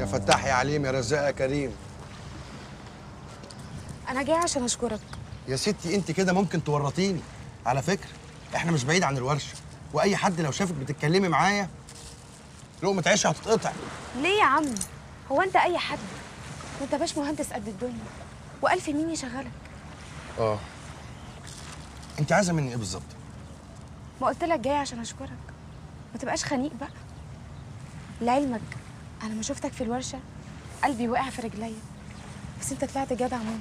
يا فتاح يا عليم يا رزاق يا كريم انا جاي عشان اشكرك يا ستي انت كده ممكن تورطيني على فكره احنا مش بعيد عن الورشه واي حد لو شافك بتتكلمي معايا لقمه عيش هتتقطع ليه يا عم هو انت اي حد ده انت باش مهندس قد الدنيا والف مين يشغلك اه انت عايزه مني ايه بالظبط ما قلت لك جاي عشان اشكرك ما تبقاش خنيق بقى لعلمك انا ما شفتك في الورشه قلبي وقع في رجليا بس انت طلعت جدع موت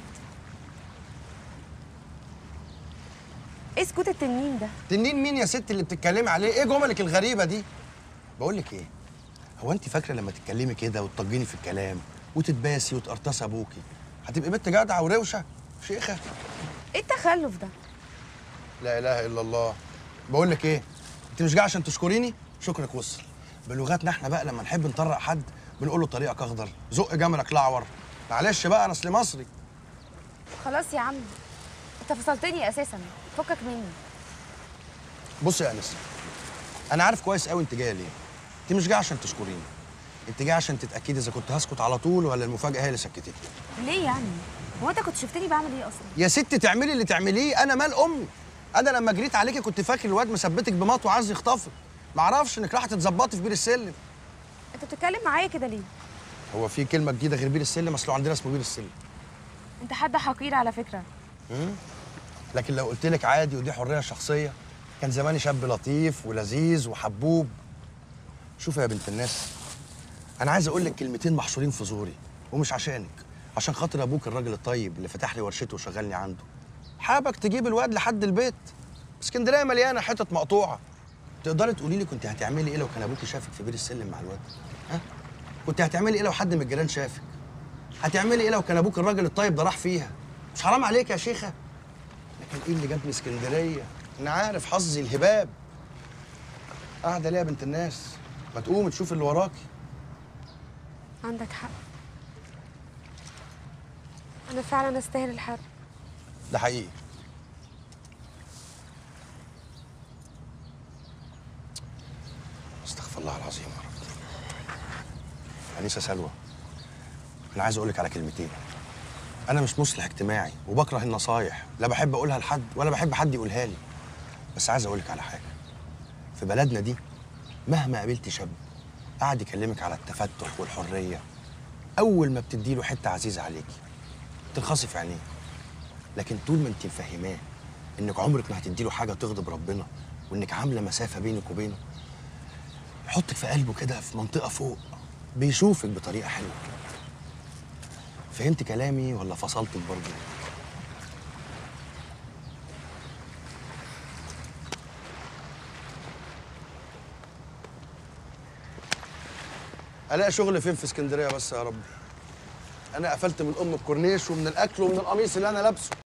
ايه سكوت التنين ده تنين مين يا ست اللي بتتكلمي عليه ايه جملك الغريبه دي بقول لك ايه هو انت فاكره لما تتكلمي كده وتطجني في الكلام وتتباسي وتقرطسي ابوكي هتبقي بنت جدعه وروشه شيخه ايه التخلف ده لا اله الا الله بقول لك ايه انت مش جاي عشان تشكريني شكرك وصل بلغتنا احنا بقى لما نحب نطرق حد بنقول له طريقك اخضر زق جملك الاعور معلش بقى انا اصلي مصري خلاص يا عم انت فصلتني اساسا فكك مني بص يا انس انا عارف كويس قوي انت جايه ليه انت مش جايه عشان تشكريني انت جايه عشان تتاكدي اذا كنت هسكت على طول ولا المفاجاه هي اللي سكتتني ليه يعني هو انت كنت شفتني بعمل ايه اصلا يا ست تعملي اللي تعمليه انا مال امي انا لما جريت عليكي كنت فاكر الواد مثبتك بمط وعايز يخطفك ما اعرفش انك راح تتظبطي في بير السلم انت بتتكلم معايا كده ليه هو في كلمه جديده غير بير السلم اصل عندنا اسمه بير السلم انت حد حقير على فكره لكن لو قلت لك عادي ودي حريه شخصيه كان زماني شاب لطيف ولذيذ وحبوب شوفي يا بنت الناس انا عايز اقول لك كلمتين محشورين في زوري ومش عشانك عشان خاطر ابوك الراجل الطيب اللي فتح لي ورشته وشغلني عنده حابك تجيب الواد لحد البيت اسكندريه مليانه حتت مقطوعه تقدري تقولي لي كنت هتعملي ايه لو كان ابوكي شافك في بير السلم مع الواد ها كنت هتعملي ايه لو حد من الجيران شافك هتعملي ايه لو كان ابوك الراجل الطيب ده راح فيها مش حرام عليك يا شيخه لكن ايه اللي جابني اسكندريه انا عارف حظي الهباب قاعده ليه يا بنت الناس ما تقومي تشوف اللي وراكي عندك حق انا فعلا استاهل الحرب ده حقيقي استغفر الله العظيم يا رب انسه سلوى انا عايز اقول لك على كلمتين انا مش مصلح اجتماعي وبكره النصايح لا بحب اقولها لحد ولا بحب حد يقولها لي بس عايز اقول لك على حاجه في بلدنا دي مهما قابلت شاب قاعد يكلمك على التفتح والحريه اول ما بتديله حته عزيزه عليكي ترخصي في عينيه لكن طول ما انت مفهماه انك عمرك ما هتديله حاجه تغضب ربنا وانك عامله مسافه بينك وبينه يحطك في قلبه كده في منطقه فوق بيشوفك بطريقه حلوه فهمت كلامي ولا فصلتك برضه الاقي شغل فين في اسكندريه بس يا رب انا قفلت من ام الكورنيش ومن الاكل ومن القميص اللي انا لابسه